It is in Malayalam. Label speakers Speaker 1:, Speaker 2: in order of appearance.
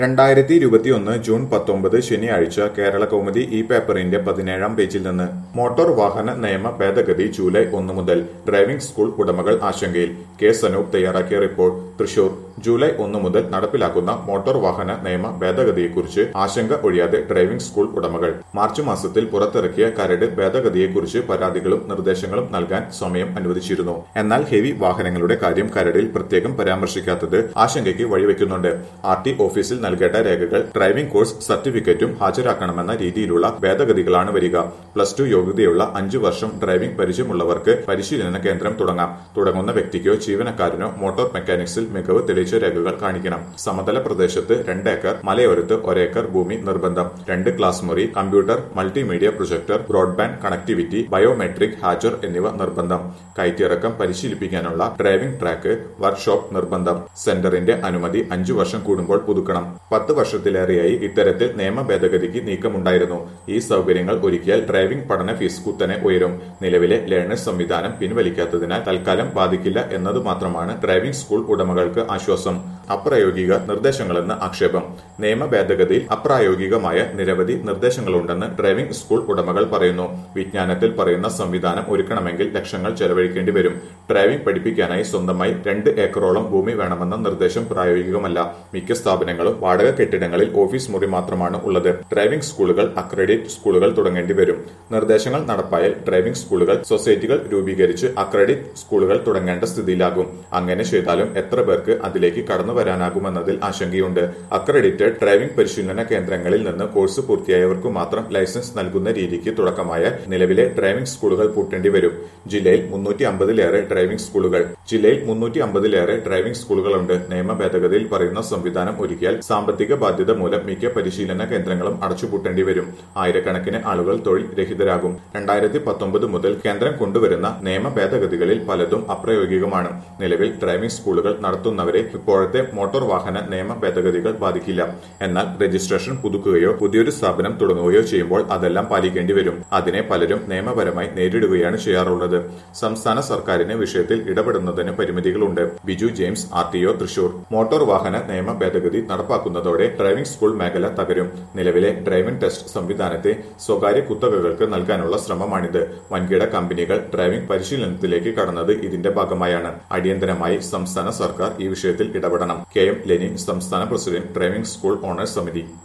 Speaker 1: രണ്ടായിരത്തി ഇരുപത്തിയൊന്ന് ജൂൺ പത്തൊമ്പത് ശനിയാഴ്ച കേരള കൗമുദി ഈ പേപ്പറിന്റെ പതിനേഴാം പേജിൽ നിന്ന് മോട്ടോർ വാഹന നിയമ ഭേദഗതി ജൂലൈ ഒന്ന് മുതൽ ഡ്രൈവിംഗ് സ്കൂൾ ഉടമകൾ ആശങ്കയിൽ കെ സനൂപ് തയ്യാറാക്കിയ റിപ്പോർട്ട് തൃശൂർ ജൂലൈ ഒന്ന് മുതൽ നടപ്പിലാക്കുന്ന മോട്ടോർ വാഹന നിയമ ഭേദഗതിയെക്കുറിച്ച് ആശങ്ക ഒഴിയാതെ ഡ്രൈവിംഗ് സ്കൂൾ ഉടമകൾ മാർച്ച് മാസത്തിൽ പുറത്തിറക്കിയ കരട് ഭേദഗതിയെക്കുറിച്ച് പരാതികളും നിർദ്ദേശങ്ങളും നൽകാൻ സമയം അനുവദിച്ചിരുന്നു എന്നാൽ ഹെവി വാഹനങ്ങളുടെ കാര്യം കരടിൽ പ്രത്യേകം പരാമർശിക്കാത്തത് ആശങ്കയ്ക്ക് വഴിവെക്കുന്നുണ്ട് ആർ ടി ഓഫീസിൽ നൽകേണ്ട രേഖകൾ ഡ്രൈവിംഗ് കോഴ്സ് സർട്ടിഫിക്കറ്റും ഹാജരാക്കണമെന്ന രീതിയിലുള്ള ഭേദഗതികളാണ് വരിക പ്ലസ് ടു യോഗ്യതയുള്ള അഞ്ചു വർഷം ഡ്രൈവിംഗ് പരിചയമുള്ളവർക്ക് പരിശീലന കേന്ദ്രം തുടങ്ങാം തുടങ്ങുന്ന വ്യക്തിക്കോ ജീവനക്കാരനോ മോട്ടോർ മെക്കാനിക്സിൽ മികവ് തെളിയിച്ച രേഖകൾ കാണിക്കണം സമതല പ്രദേശത്ത് രണ്ട് ഏക്കർ മലയോരത്ത് ഒരേക്കർ ഭൂമി നിർബന്ധം രണ്ട് ക്ലാസ് മുറി computer multimedia projector broadband connectivity biometric ഹാജർ എന്നിവ നിർബന്ധം കയറ്റിറക്കം പരിശീലിപ്പിക്കാനുള്ള ഡ്രൈവിംഗ് ട്രാക്ക് വർക്ക്ഷോപ്പ് നിർബന്ധം സെന്ററിന്റെ അനുമതി അഞ്ചു വർഷം കൂടുമ്പോൾ പുതുക്കണം പത്ത് വർഷത്തിലേറെയായി ഇത്തരത്തിൽ നിയമ ഭേദഗതിക്ക് നീക്കമുണ്ടായിരുന്നു ഈ സൗകര്യങ്ങൾ ഒരുക്കിയാൽ ഡ്രൈവിംഗ് പഠന ഫീസ് കുത്തനെ ഉയരും നിലവിലെ ലേണേഴ്സ് സംവിധാനം പിൻവലിക്കാത്തതിനാൽ തൽക്കാലം ബാധിക്കില്ല എന്നത് മാത്രമാണ് ഡ്രൈവിംഗ് സ്കൂൾ ഉടമകൾക്ക് ആശ്വാസം അപ്രായോഗിക നിർദ്ദേശങ്ങളെന്ന് ആക്ഷേപം നിയമ ഭേദഗതിയിൽ അപ്രായോഗികമായ നിരവധി നിർദ്ദേശങ്ങളുണ്ടെന്ന് ഡ്രൈവിംഗ് സ്കൂൾ ഉടമകൾ പറയുന്നു വിജ്ഞാനത്തിൽ പറയുന്ന സംവിധാനം ഒരുക്കണമെങ്കിൽ ലക്ഷങ്ങൾ ചെലവഴിക്കേണ്ടി വരും ഡ്രൈവിംഗ് പഠിപ്പിക്കാനായി സ്വന്തമായി രണ്ട് ഏക്കറോളം ഭൂമി വേണമെന്ന നിർദ്ദേശം പ്രായോഗികമല്ല മിക്ക സ്ഥാപനങ്ങളും വാടക കെട്ടിടങ്ങളിൽ ഓഫീസ് മുറി മാത്രമാണ് ഉള്ളത് ഡ്രൈവിംഗ് സ്കൂളുകൾ അക്രഡിറ്റ് സ്കൂളുകൾ തുടങ്ങേണ്ടി വരും നിർദ്ദേശങ്ങൾ നടപ്പായാൽ ഡ്രൈവിംഗ് സ്കൂളുകൾ സൊസൈറ്റികൾ രൂപീകരിച്ച് അക്രഡിറ്റ് സ്കൂളുകൾ തുടങ്ങേണ്ട സ്ഥിതിയിലാകും അങ്ങനെ ചെയ്താലും എത്ര പേർക്ക് അതിലേക്ക് കടന്നു വരാനാകുമെന്നതിൽ ആശങ്കയുണ്ട് അക്രഡിറ്റഡ് ഡ്രൈവിംഗ് പരിശീലന കേന്ദ്രങ്ങളിൽ നിന്ന് കോഴ്സ് പൂർത്തിയായവർക്ക് മാത്രം ലൈസൻസ് നൽകുന്ന രീതിക്ക് തുടക്കമായ നിലവിലെ ഡ്രൈവിംഗ് സ്കൂളുകൾ പൂട്ടേണ്ടി വരും ജില്ലയിൽ മുന്നൂറ്റി അമ്പതിലേറെ ഡ്രൈവിംഗ് സ്കൂളുകൾ ജില്ലയിൽ മുന്നൂറ്റി അമ്പതിലേറെ ഡ്രൈവിംഗ് സ്കൂളുകളുണ്ട് നിയമ ഭേദഗതിയിൽ പറയുന്ന സംവിധാനം ഒരുക്കിയാൽ സാമ്പത്തിക ബാധ്യത മൂലം മിക്ക പരിശീലന കേന്ദ്രങ്ങളും അടച്ചുപൂട്ടേണ്ടി വരും ആയിരക്കണക്കിന് ആളുകൾ തൊഴിൽ രഹിതരാകും രണ്ടായിരത്തി പത്തൊമ്പത് മുതൽ കേന്ദ്രം കൊണ്ടുവരുന്ന നിയമ ഭേദഗതികളിൽ പലതും അപ്രായോഗികമാണ് നിലവിൽ ഡ്രൈവിംഗ് സ്കൂളുകൾ നടത്തുന്നവരെ ഇപ്പോഴത്തെ മോട്ടോർ വാഹന നിയമ ഭേദഗതികൾ ബാധിക്കില്ല എന്നാൽ രജിസ്ട്രേഷൻ പുതുക്കുകയോ പുതിയൊരു സ്ഥാപനം തുടങ്ങുകയോ ചെയ്യുമ്പോൾ അതെല്ലാം പാലിക്കേണ്ടി വരും അതിനെ പലരും നിയമപരമായി നേരിടുകയാണ് ചെയ്യാറുള്ളത് സംസ്ഥാന സർക്കാരിന് വിഷയത്തിൽ ഇടപെടുന്നതിന് പരിമിതികളുണ്ട് Biju James R T O Thrissur motor വാഹന നിയമ ഭേദഗതി നടപ്പാക്കുന്നതോടെ ഡ്രൈവിംഗ് സ്കൂൾ മേഖല തകരും നിലവിലെ ഡ്രൈവിംഗ് ടെസ്റ്റ് സംവിധാനത്തെ സ്വകാര്യ കുത്തകകൾക്ക് നൽകാനുള്ള ശ്രമമാണിത് വൻകിട കമ്പനികൾ ഡ്രൈവിംഗ് പരിശീലനത്തിലേക്ക് കടന്നത് ഇതിന്റെ ഭാഗമായാണ് അടിയന്തരമായി സംസ്ഥാന സർക്കാർ ഈ വിഷയത്തിൽ ഇടപെടണം കെ എം ലെനിൻ സംസ്ഥാന പ്രസിഡന്റ് ഡ്രൈവിംഗ് സ്കൂൾ ഓണേഴ്സ് സമിതി